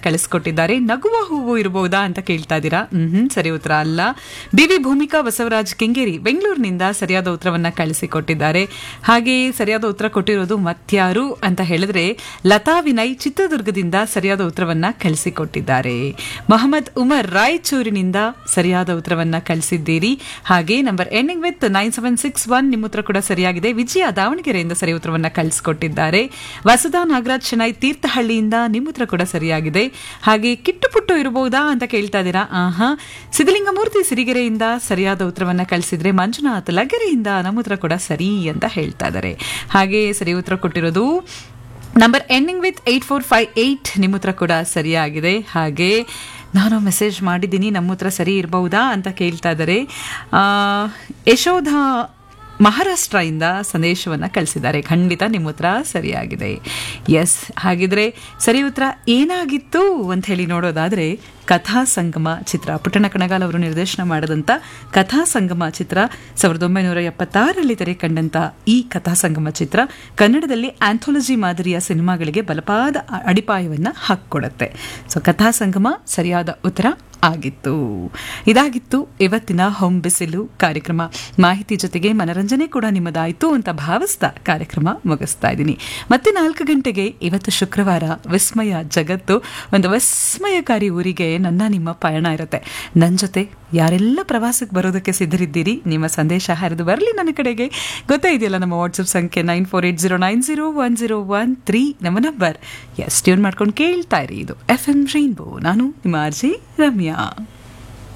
ಕಳಿಸ್ಕೊಟ್ಟಿದ್ದಾರೆ ನಗುವ ಹೂವು ಇರಬಹುದಾ ಅಂತ ಕೇಳ್ತಾ ಇದ್ದೀರಾ ಹ್ಮ್ ಸರಿ ಉತ್ತರ ಅಲ್ಲ ಬಿ ವಿ ಭೂಮಿಕಾ ಬಸವರಾಜ್ ಕೆಂಗೇರಿ ಬೆಂಗಳೂರಿನಿಂದ ಸರಿಯಾದ ಉತ್ತರವನ್ನ ಕಳಿಸಿಕೊಟ್ಟಿದ್ದಾರೆ ಹಾಗೆ ಸರಿಯಾದ ಉತ್ತರ ಕೊಟ್ಟಿರೋದು ಮತ್ಯಾರು ಅಂತ ಹೇಳಿದ್ರೆ ಲತಾ ವಿನಯ್ ಚಿತ್ರದುರ್ಗದಿಂದ ಸರಿಯಾದ ಉತ್ತರವನ್ನ ಕಳಿಸಿಕೊಟ್ಟಿದ್ದಾರೆ ಮೊಹಮ್ಮದ್ ಉಮರ್ ರಾಯಚೂರಿನಿಂದ ಸರಿಯಾದ ಉತ್ತರವನ್ನ ಕಳಿಸಿದ್ದೀರಿ ಹಾಗೆ number ending with nine seven six one ನಿಮ್ಮ ಉತ್ತರ ಕೂಡ ಸರಿಯಾಗಿದೆ ವಿಜಯ ದಾವಣಗೆರೆಯಿಂದ ಸರಿ ಉತ್ತರವನ್ನ ಕಳಿಸಿಕೊಟ್ಟಿದ್ದಾರೆ ವಸುಧಾ ನಾಗರಾಜ್ ಶೆಣೈ ತೀರ್ಥಹಳ್ಳಿಯಿಂದ ನಿಮ್ಮ ಉತ್ತರ ಕೂಡ ಸರಿಯಾಗಿದೆ ಹಾಗೆ ಕಿಟ್ಟು ಪುಟ್ಟು ಇರಬಹುದಾ ಅಂತ ಕೇಳ್ತಾ ಇದ್ದೀರಾ ಆಹಾ ಸಿದ್ದಲಿಂಗಮೂರ್ತಿ ಸಿರಿಗೆರೆಯಿಂದ ಸರಿಯಾದ ಉತ್ತರವನ್ನ ಕಳಿಸಿದ್ರೆ ಮಂಜುನಾಥ್ ಲಗೆರೆಯಿಂದ ನಮ್ಮ ಉತ್ತರ ಕೂಡ ಸರಿ ಅಂತ ಹೇಳ್ತಾ ಇದ್ದಾರೆ ಹಾಗೆ ಸರಿ ಉತ್ತರ ಕೊಟ್ಟಿರೋದು number ending with eight four five eight ನಿಮ್ಮ ಉತ್ತರ ಕೂಡ ಸರಿಯಾಗಿದೆ ಹಾಗೆ ನಾನು ಮೆಸೇಜ್ ಮಾಡಿದ್ದೀನಿ ನಮ್ಮ ಉತ್ತರ ಸರಿ ಇರಬಹುದಾ ಅಂತ ಕೇಳ್ತಾ ಇದ್ದಾರೆ ಆ, ಯಶೋಧ ಮಹಾರಾಷ್ಟ್ರದಿಂದ ಸಂದೇಶವನ್ನು ಕಳಿಸಿದ್ದಾರೆ ಖಂಡಿತ ನಿಮ್ಮ ಉತ್ತರ ಸರಿಯಾಗಿದೆ ಎಸ್ ಹಾಗಿದ್ರೆ ಸರಿ ಉತ್ತರ ಏನಾಗಿತ್ತು ಅಂತ ಹೇಳಿ ನೋಡೋದಾದ್ರೆ ಕಥಾ ಸಂಗಮ ಚಿತ್ರ ಪುಟ್ಟಣ ಕಣಗಾಲ್ ಅವರು ನಿರ್ದೇಶನ ಮಾಡಿದಂಥ ಕಥಾ ಸಂಗಮ ಚಿತ್ರ ಸಾವಿರದ ಒಂಬೈನೂರ ಎಪ್ಪತ್ತಾರರಲ್ಲಿ ತೆರೆ ಕಂಡಂತ ಈ ಕಥಾ ಸಂಗಮ ಚಿತ್ರ ಕನ್ನಡದಲ್ಲಿ ಆಂಥೋಲಜಿ ಮಾದರಿಯ ಸಿನಿಮಾಗಳಿಗೆ ಬಲಪಾದ ಅಡಿಪಾಯವನ್ನ ಹಾಕಿಕೊಡುತ್ತೆ ಸೊ ಕಥಾ ಸಂಗಮ ಸರಿಯಾದ ಉತ್ತರ ಆಗಿತ್ತು ಇದಾಗಿತ್ತು ಇವತ್ತಿನ ಹೊಂ ಬಿಸಿಲು ಕಾರ್ಯಕ್ರಮ ಮಾಹಿತಿ ಜೊತೆಗೆ ಮನರಂಜನೆ ಕೂಡ ನಿಮ್ಮದಾಯಿತು ಅಂತ ಭಾವಿಸ್ತಾ ಕಾರ್ಯಕ್ರಮ ಮುಗಿಸ್ತಾ ಇದ್ದೀನಿ ಮತ್ತೆ ನಾಲ್ಕು ಗಂಟೆಗೆ ಇವತ್ತು ಶುಕ್ರವಾರ ವಿಸ್ಮಯ ಜಗತ್ತು ಒಂದು ವಿಸ್ಮಯಕಾರಿ ಊರಿಗೆ ನನ್ನ ನಿಮ್ಮ ಪಯಣ ಇರುತ್ತೆ ನನ್ನ ಜೊತೆ ಯಾರೆಲ್ಲ ಪ್ರವಾಸಕ್ಕೆ ಬರೋದಕ್ಕೆ ಸಿದ್ಧರಿದ್ದೀರಿ ನಿಮ್ಮ ಸಂದೇಶ ಹರಿದು ಬರಲಿ ನನ್ನ ಕಡೆಗೆ ಗೊತ್ತೇ ಇದೆಯಲ್ಲ ನಮ್ಮ ವಾಟ್ಸಪ್ ಸಂಖ್ಯೆ nine four eight zero nine zero one zero one three ನಮ್ಮ ನಂಬರ್ ಎಸ್ ಟ್ಯೂನ್ ಮಾಡ್ಕೊಂಡು ಕೇಳ್ತಾ ಇರಿ ಇದು ಎಫ್ ಎಂ ರೈನ್ಬೋ ನಾನು ನಿಮ್ಮ ಆರ್ಜಿ ರಮ್ಯಾ